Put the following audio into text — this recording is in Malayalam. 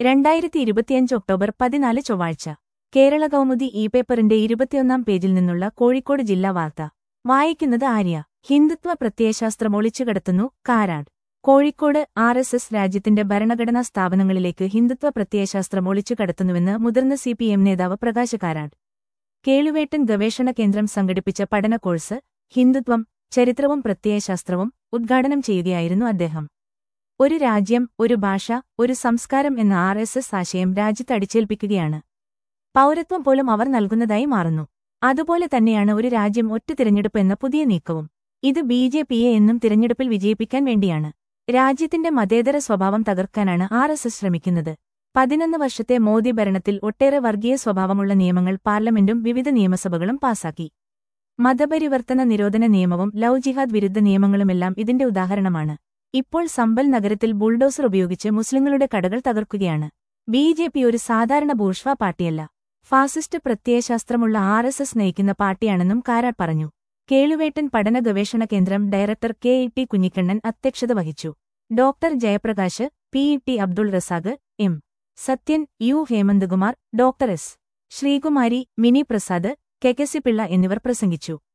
രണ്ടായിരത്തി ഇരുപത്തിയഞ്ച് ഒക്ടോബർ പതിനാല് ചൊവ്വാഴ്ച കേരള കൗമുദി ഇ പേപ്പറിന്റെ ഇരുപത്തിയൊന്നാം പേജിൽ നിന്നുള്ള കോഴിക്കോട് ജില്ലാ വാർത്ത വായിക്കുന്നത് ആര്യ ഹിന്ദുത്വ പ്രത്യയശാസ്ത്രം ഒളിച്ചുകടത്തുന്നു Karat Kozhikode R S S രാജ്യത്തിന്റെ ഭരണഘടനാ സ്ഥാപനങ്ങളിലേക്ക് ഹിന്ദുത്വ പ്രത്യയശാസ്ത്രം ഒളിച്ചുകടത്തുന്നുവെന്ന് മുതിർന്ന സി പി എം നേതാവ് പ്രകാശ് കാരാട് കേളുവേട്ടൻ ഗവേഷണ കേന്ദ്രം സംഘടിപ്പിച്ച പഠന കോഴ്സ് ഹിന്ദുത്വം ചരിത്രവും പ്രത്യയശാസ്ത്രവും ഉദ്ഘാടനം ചെയ്യുകയായിരുന്നു അദ്ദേഹം ഒരു രാജ്യം ഒരു ഭാഷ ഒരു സംസ്കാരം എന്ന ആർ എസ് എസ് ആശയം രാജ്യത്ത് അടിച്ചേൽപ്പിക്കുകയാണ് പൗരത്വം പോലും അവർ നൽകുന്നതായി മാറുന്നു അതുപോലെ തന്നെയാണ് ഒരു രാജ്യം ഒറ്റ തിരഞ്ഞെടുപ്പ് എന്ന പുതിയ നീക്കവും ഇത് ബി ജെ പിയെ എന്നും തിരഞ്ഞെടുപ്പിൽ വിജയിപ്പിക്കാൻ വേണ്ടിയാണ് രാജ്യത്തിന്റെ മതേതര സ്വഭാവം തകർക്കാനാണ് ആർ എസ് എസ് ശ്രമിക്കുന്നത് പതിനൊന്ന് വർഷത്തെ മോദി ഭരണത്തിൽ ഒട്ടേറെ വർഗീയ സ്വഭാവമുള്ള നിയമങ്ങൾ പാർലമെന്റും വിവിധ നിയമസഭകളും പാസാക്കി മതപരിവർത്തന നിരോധന നിയമവും ലവ് ജിഹാദ് വിരുദ്ധ നിയമങ്ങളുമെല്ലാം ഇതിന്റെ ഉദാഹരണമാണ് ഇപ്പോൾ സമ്പൽ നഗരത്തിൽ ബുൾഡോസർ ഉപയോഗിച്ച് മുസ്ലിങ്ങളുടെ കടകൾ തകർക്കുകയാണ് ബി ജെ പി ഒരു സാധാരണ ബൂർഷ്വ പാർട്ടിയല്ല ഫാസിസ്റ്റ് പ്രത്യയശാസ്ത്രമുള്ള ആർ എസ് എസ് നയിക്കുന്ന പാർട്ടിയാണെന്നും കാരാട്ട് പറഞ്ഞു കേളുവേട്ടൻ പഠന ഗവേഷണ കേന്ദ്രം director K E T Kunhikannan അധ്യക്ഷത വഹിച്ചു doctor Jayaprakash P E T Abdul Razak M Sathyan U Hemanthakumar doctor S Sreekumari Mini Prasad K K C Pillai എന്നിവർ പ്രസംഗിച്ചു